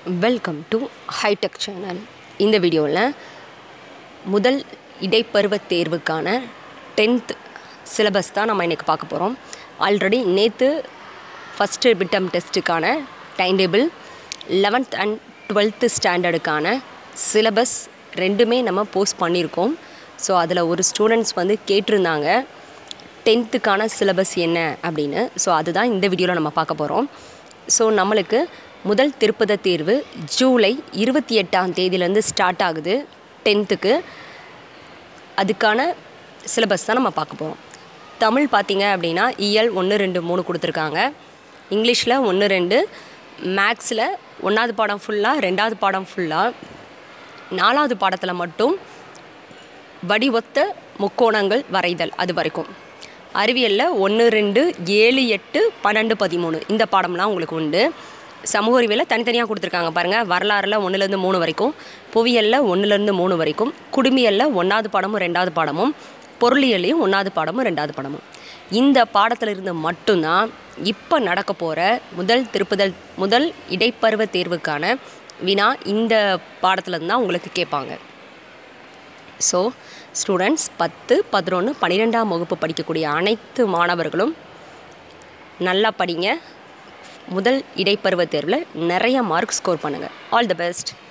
welcome to hitech channel இந்த வீடியோவில் முதல் இடைப்பருவத் தேர்வுக்கான டென்த் சிலபஸ் தான் நம்ம இன்றைக்கி பார்க்க போகிறோம் ஆல்ரெடி நேற்று ஃபஸ்ட்டு பிட்டம் டெஸ்ட்டுக்கான time table eleventh and twelfth ஸ்டாண்டர்டுக்கான சிலபஸ் ரெண்டுமே நம்ம போஸ்ட் பண்ணியிருக்கோம் ஸோ அதில் ஒரு ஸ்டூடெண்ட்ஸ் வந்து கேட்டிருந்தாங்க டென்த்துக்கான சிலபஸ் என்ன அப்படின்னு ஸோ அதுதான் இந்த வீடியோவில் நம்ம பார்க்க போகிறோம் ஸோ நம்மளுக்கு முதல் திருப்பத தேர்வு ஜூலை இருபத்தி எட்டாம் தேதியிலேருந்து ஸ்டார்ட் ஆகுது டென்த்துக்கு அதுக்கான சிலபஸ் தான் நம்ம பார்க்க போகிறோம் தமிழ் பார்த்தீங்க அப்படின்னா இயல் ஒன்று ரெண்டு மூணு கொடுத்துருக்காங்க இங்கிலீஷில் ஒன்று ரெண்டு மேக்ஸில் ஒன்றாவது பாடம் ஃபுல்லாக ரெண்டாவது பாடம் ஃபுல்லாக நாலாவது பாடத்தில் மட்டும் வடிவொத்த முக்கோணங்கள் வரைதல் அது வரைக்கும் அறிவியலில் ஒன்று ரெண்டு ஏழு எட்டு பன்னெண்டு பதிமூணு இந்த பாடம்லாம் உங்களுக்கு உண்டு சமூக அறிவியலில் தனித்தனியாக கொடுத்துருக்காங்க பாருங்கள் வரலாறில் ஒன்றுலேருந்து மூணு வரைக்கும் புவியியலில் ஒன்றுலேருந்து மூணு வரைக்கும் குடுமியலில் ஒன்றாவது பாடமும் ரெண்டாவது பாடமும் பொருளியல்லையும் ஒன்றாவது பாடமும் ரெண்டாவது பாடமும் இந்த பாடத்தில் இருந்து மட்டும்தான் இப்போ நடக்க போகிற முதல் திருப்புதல் முதல் இடைப்பருவ தேர்வுக்கான வினா இந்த பாடத்துலேருந்து தான் உங்களுக்கு கேட்பாங்க ஸோ ஸ்டூடெண்ட்ஸ் பத்து பதினொன்று பன்னிரெண்டாம் வகுப்பு படிக்கக்கூடிய அனைத்து மாணவர்களும் நல்லா படிங்க முதல் இடைப்பருவ தேர்வில் நிறைய மார்க் ஸ்கோர் பண்ணுங்கள் ஆல் தி பெஸ்ட்